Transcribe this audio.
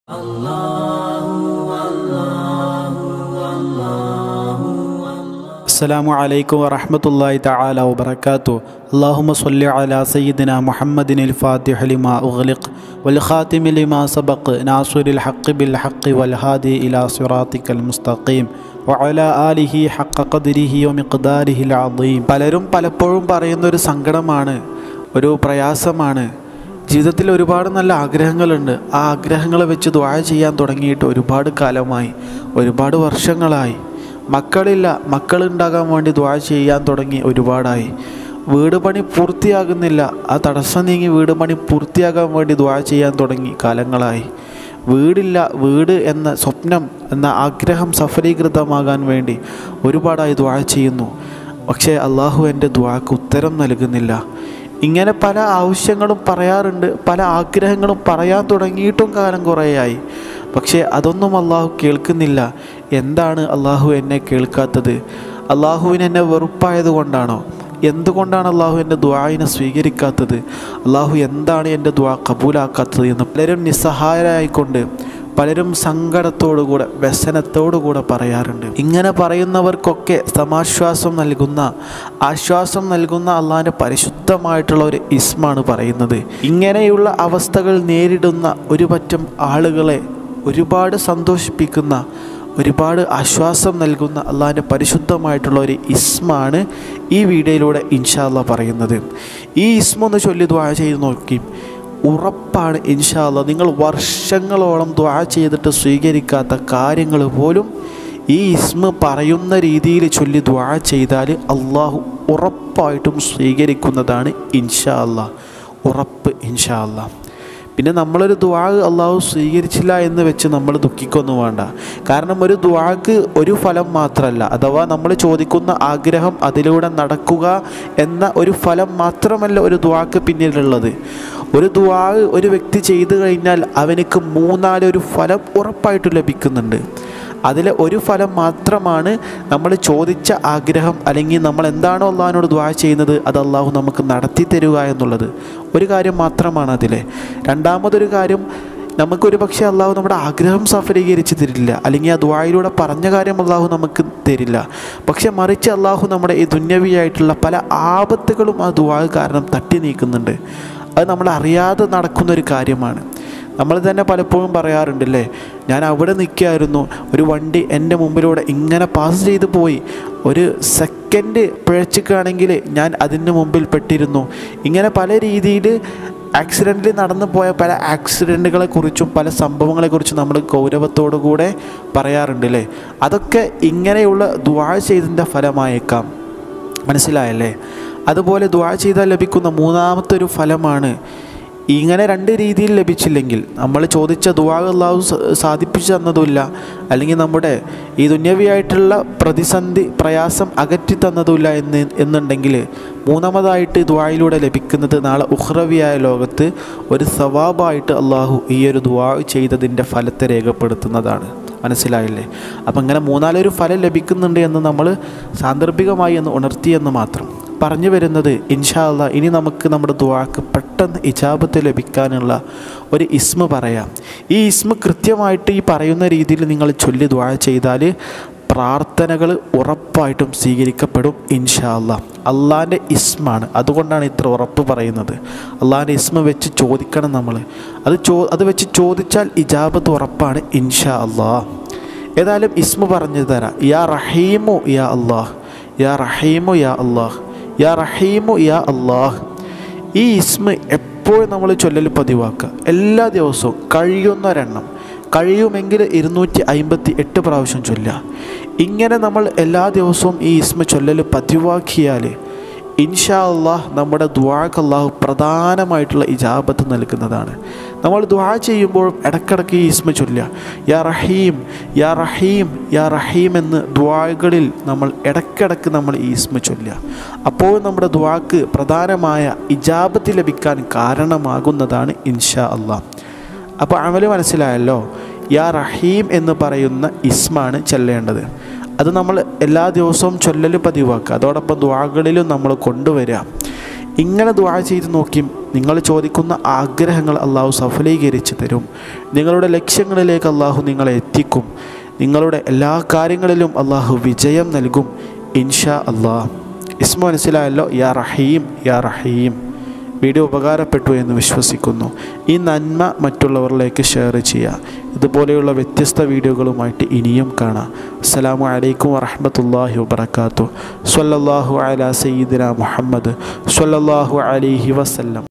السلام عليكم ورحمة الله تعالى وبركاته اللهم صل على سيدنا محمد الفاتح لما أغلق والخاتم لما سبق ناصر الحق بالحق والهادي إلى صراطك المستقيم وعلى آله حق قدره ومقداره العظيم പലരും പലപ്പോഴും പറയുന്ന ഒരു സങ്കടമാണ് ഒരു പ്രയാസമാണ് ജീവിതത്തിൽ ഒരുപാട് നല്ല ആഗ്രഹങ്ങളുണ്ട് ആ ആഗ്രഹങ്ങൾ വെച്ച് ദ്വാര ചെയ്യാൻ തുടങ്ങിയിട്ട് ഒരുപാട് കാലമായി ഒരുപാട് വർഷങ്ങളായി മക്കളില്ല മക്കളുണ്ടാകാൻ വേണ്ടി ദ്വാ ചെയ്യാൻ തുടങ്ങി ഒരുപാടായി വീട് പണി പൂർത്തിയാകുന്നില്ല ആ തടസ്സം നീങ്ങി വീട് പണി പൂർത്തിയാകാൻ വേണ്ടി ദ്വാ ചെയ്യാൻ തുടങ്ങി കാലങ്ങളായി വീടില്ല വീട് എന്ന സ്വപ്നം എന്ന ആഗ്രഹം സഫലീകൃതമാകാൻ വേണ്ടി ഒരുപാടായി ദ്വാ ചെയ്യുന്നു പക്ഷേ അള്ളാഹു എൻ്റെ ദ്വാക്ക് ഉത്തരം നൽകുന്നില്ല ഇങ്ങനെ പല ആവശ്യങ്ങളും പറയാറുണ്ട് പല ആഗ്രഹങ്ങളും പറയാൻ തുടങ്ങിയിട്ടും കാലം കുറേയായി പക്ഷേ അതൊന്നും അള്ളാഹു കേൾക്കുന്നില്ല എന്താണ് അള്ളാഹു എന്നെ കേൾക്കാത്തത് അള്ളാഹുവിന് എന്നെ വെറുപ്പായത് കൊണ്ടാണോ എന്തുകൊണ്ടാണ് അള്ളാഹു എൻ്റെ ദ്വായിനെ സ്വീകരിക്കാത്തത് അള്ളാഹു എന്താണ് എൻ്റെ ദ്വാ കബൂലാക്കാത്തത് എന്ന് പലരും നിസ്സഹായരായിക്കൊണ്ട് പലരും സങ്കടത്തോടുകൂടെ വ്യസനത്തോടുകൂടെ പറയാറുണ്ട് ഇങ്ങനെ പറയുന്നവർക്കൊക്കെ സമാശ്വാസം നൽകുന്ന ആശ്വാസം നൽകുന്ന അള്ളാഹിൻ്റെ പരിശുദ്ധമായിട്ടുള്ള ഒരു ഇസ്മാണ് പറയുന്നത് ഇങ്ങനെയുള്ള അവസ്ഥകൾ നേരിടുന്ന ഒരു പറ്റം ആളുകളെ ഒരുപാട് സന്തോഷിപ്പിക്കുന്ന ഒരുപാട് ആശ്വാസം നൽകുന്ന അള്ളാഹിൻ്റെ പരിശുദ്ധമായിട്ടുള്ള ഒരു ഇസ്മാണ് ഈ വീഡിയോയിലൂടെ ഇൻഷാല്ല പറയുന്നത് ഈ ഇസ്മ ഒന്ന് ചൊല്ലി ദ്വാ ചെയ്ത് നോക്കി ഉറപ്പാണ് ഇൻഷാല്ല നിങ്ങൾ വർഷങ്ങളോളം ദ്വാ ചെയ്തിട്ട് സ്വീകരിക്കാത്ത കാര്യങ്ങൾ പോലും ഈ ഇസ്മ പറയുന്ന രീതിയിൽ ചൊല്ലി ദ്വാ ചെയ്താൽ അള്ളാഹു ഉറപ്പായിട്ടും സ്വീകരിക്കുന്നതാണ് ഇൻഷാ അല്ലാ ഉറപ്പ് ഇൻഷാ അല്ലാ പിന്നെ നമ്മളൊരു ദ്വാ അള്ളാഹു സ്വീകരിച്ചില്ല എന്ന് വെച്ച് നമ്മൾ ദുഃഖിക്കൊന്നും വേണ്ട കാരണം ഒരു ദ്വാക്ക് ഒരു ഫലം മാത്രമല്ല അഥവാ നമ്മൾ ചോദിക്കുന്ന ആഗ്രഹം അതിലൂടെ നടക്കുക എന്ന ഒരു ഫലം മാത്രമല്ല ഒരു ദ്വാക്ക് പിന്നിലുള്ളത് ഒരു ദ്വാ ഒരു വ്യക്തി ചെയ്തു കഴിഞ്ഞാൽ അവനക്ക് മൂന്നാലൊരു ഫലം ഉറപ്പായിട്ട് ലഭിക്കുന്നുണ്ട് അതിലെ ഒരു ഫലം മാത്രമാണ് നമ്മൾ ചോദിച്ച ആഗ്രഹം അല്ലെങ്കിൽ നമ്മൾ എന്താണോ അള്ളാഹിനോട് ദ്വാ ചെയ്യുന്നത് അത് അള്ളാഹു നമുക്ക് നടത്തി തരിക എന്നുള്ളത് ഒരു കാര്യം മാത്രമാണ് അതിലെ രണ്ടാമതൊരു കാര്യം നമുക്കൊരു പക്ഷേ അള്ളാഹു നമ്മുടെ ആഗ്രഹം സഫലീകരിച്ച് തരില്ല അല്ലെങ്കിൽ ആ ദ്വായിലൂടെ പറഞ്ഞ കാര്യം അള്ളാഹു നമുക്ക് തരില്ല പക്ഷെ മറിച്ച് അള്ളാഹു നമ്മുടെ ഈ ദുന്യവിയായിട്ടുള്ള പല ആപത്തുകളും ആ ദ്വാ കാരണം തട്ടി നീക്കുന്നുണ്ട് അത് നമ്മൾ അറിയാതെ നടക്കുന്ന ഒരു കാര്യമാണ് നമ്മൾ തന്നെ പലപ്പോഴും പറയാറുണ്ടല്ലേ ഞാൻ അവിടെ നിൽക്കുകയായിരുന്നു ഒരു വണ്ടി എൻ്റെ മുമ്പിലൂടെ ഇങ്ങനെ പാസ് ചെയ്ത് പോയി ഒരു സെക്കൻഡ് പിഴച്ചിക്കുകയാണെങ്കിൽ ഞാൻ അതിന് മുമ്പിൽ പെട്ടിരുന്നു ഇങ്ങനെ പല രീതിയിൽ ആക്സിഡൻറ്റിൽ നടന്നു പോയ പല ആക്സിഡൻറ്റുകളെ കുറിച്ചും പല സംഭവങ്ങളെക്കുറിച്ചും നമ്മൾ ഗൗരവത്തോടു കൂടെ പറയാറുണ്ട് അല്ലേ അതൊക്കെ ഇങ്ങനെയുള്ള ദ്വാ ചെയ്തതിൻ്റെ ഫലമായേക്കാം മനസ്സിലായല്ലേ അതുപോലെ ദ്വാ ചെയ്താൽ ലഭിക്കുന്ന മൂന്നാമത്തെ ഒരു ഫലമാണ് ഇങ്ങനെ രണ്ട് രീതിയിൽ ലഭിച്ചില്ലെങ്കിൽ നമ്മൾ ചോദിച്ച ദുവാ അള്ളാഹു സാധിപ്പിച്ചു തന്നതുമില്ല അല്ലെങ്കിൽ നമ്മുടെ ഈ ദുന്യവിയായിട്ടുള്ള പ്രതിസന്ധി പ്രയാസം അകറ്റി തന്നതുമില്ല എന്ന് എന്നുണ്ടെങ്കിൽ മൂന്നാമതായിട്ട് ദ്വായിലൂടെ ലഭിക്കുന്നത് നാളെ ഉഹ്റവിയായ ലോകത്ത് ഒരു സവാബായിട്ട് അള്ളാഹു ഈ ഒരു ദ്വാ ചെയ്തതിൻ്റെ ഫലത്തെ രേഖപ്പെടുത്തുന്നതാണ് മനസ്സിലായില്ലേ അപ്പം ഇങ്ങനെ മൂന്നാലൊരു ഫലം ലഭിക്കുന്നുണ്ട് എന്ന് നമ്മൾ സാന്ദർഭികമായി എന്ന് ഉണർത്തിയെന്ന് മാത്രം പറഞ്ഞു വരുന്നത് ഇൻഷാല്ല ഇനി നമുക്ക് നമ്മുടെ ദ്വാക്ക് പെട്ടെന്ന് ഇജാബത്ത് ലഭിക്കാനുള്ള ഒരു ഇസ്മ പറയാം ഈ ഇസ്മ കൃത്യമായിട്ട് ഈ പറയുന്ന രീതിയിൽ നിങ്ങൾ ചൊല്ലി ദ്വാ ചെയ്താൽ പ്രാർത്ഥനകൾ ഉറപ്പായിട്ടും സ്വീകരിക്കപ്പെടും ഇൻഷാല്ല അള്ളാൻ്റെ ഇസ്മാണ് അതുകൊണ്ടാണ് ഇത്ര ഉറപ്പ് പറയുന്നത് അള്ളാൻ്റെ ഇസ്മ വെച്ച് ചോദിക്കണം നമ്മൾ അത് ചോ അത് വെച്ച് ചോദിച്ചാൽ ഇജാബത്ത് ഉറപ്പാണ് ഇൻഷാ അള്ളാഹ് ഏതായാലും ഇസ്മ പറഞ്ഞു തരാം യാ റഹീമു യാ അള്ളാഹ് യാ റഹീമു യാ അള്ളാഹ് യാ റഹീമു യാ അള്ളാഹ് ഈ ഇസ്മ എപ്പോഴും നമ്മൾ ചൊല്ലൽ പതിവാക്കുക എല്ലാ ദിവസവും കഴിയുന്നൊരെണ്ണം കഴിയുമെങ്കിൽ ഇരുന്നൂറ്റി അമ്പത്തി എട്ട് പ്രാവശ്യം ചൊല്ലുക ഇങ്ങനെ നമ്മൾ എല്ലാ ദിവസവും ഈ ഇസ്മ ചൊല്ലൽ പതിവാക്കിയാൽ ഇൻഷാ അള്ളാഹ് നമ്മുടെ ദ്വാക്ക് അള്ളാഹു പ്രധാനമായിട്ടുള്ള ഇജാബത്ത് നൽകുന്നതാണ് നമ്മൾ ദ്വാ ചെയ്യുമ്പോഴും ഇടക്കിടക്ക് ഈ ഇസ്മ ചൊല്ലുക യാ റഹീം യാ റഹീം യാ റഹീം എന്ന് ദ്വാകളിൽ നമ്മൾ ഇടക്കിടക്ക് നമ്മൾ ഈ ഇസ്മ ചൊല്ലുക അപ്പോൾ നമ്മുടെ ദ്വാക്ക് പ്രധാനമായ ഇജാബത്ത് ലഭിക്കാൻ കാരണമാകുന്നതാണ് ഇൻഷാ അള്ളാഹ് അപ്പോൾ അമല് മനസ്സിലായല്ലോ യാ റഹീം എന്ന് പറയുന്ന ഇസ്മാണ് ചെല്ലേണ്ടത് അത് നമ്മൾ എല്ലാ ദിവസവും ചൊല്ലൽ പതിവാക്കുക അതോടൊപ്പം ദ്വാകളിലും നമ്മൾ കൊണ്ടുവരിക ഇങ്ങനെ ദ്വാ ചെയ്ത് നോക്കി നിങ്ങൾ ചോദിക്കുന്ന ആഗ്രഹങ്ങൾ അള്ളാഹു സഫലീകരിച്ച് തരും നിങ്ങളുടെ ലക്ഷ്യങ്ങളിലേക്ക് അള്ളാഹു നിങ്ങളെ എത്തിക്കും നിങ്ങളുടെ എല്ലാ കാര്യങ്ങളിലും അള്ളാഹു വിജയം നൽകും ഇൻഷാ അള്ളാഹ് ഇസ്മ മനസ്സിലായല്ലോ യാ റഹീം യാ റഹീം വീഡിയോ ഉപകാരപ്പെട്ടു എന്ന് വിശ്വസിക്കുന്നു ഈ നന്മ മറ്റുള്ളവരിലേക്ക് ഷെയർ ചെയ്യുക ഇതുപോലെയുള്ള വ്യത്യസ്ത വീഡിയോകളുമായിട്ട് ഇനിയും കാണാം അസ്സലാമു അലൈക്കും വറഹമത്തല്ലാഹി വബർക്കാത്തു സ്വല്ലല്ലാഹു അലാ സയ്യിദിന മുഹമ്മദ് സ്വല്ലല്ലാഹു അലൈഹി വസല്ലം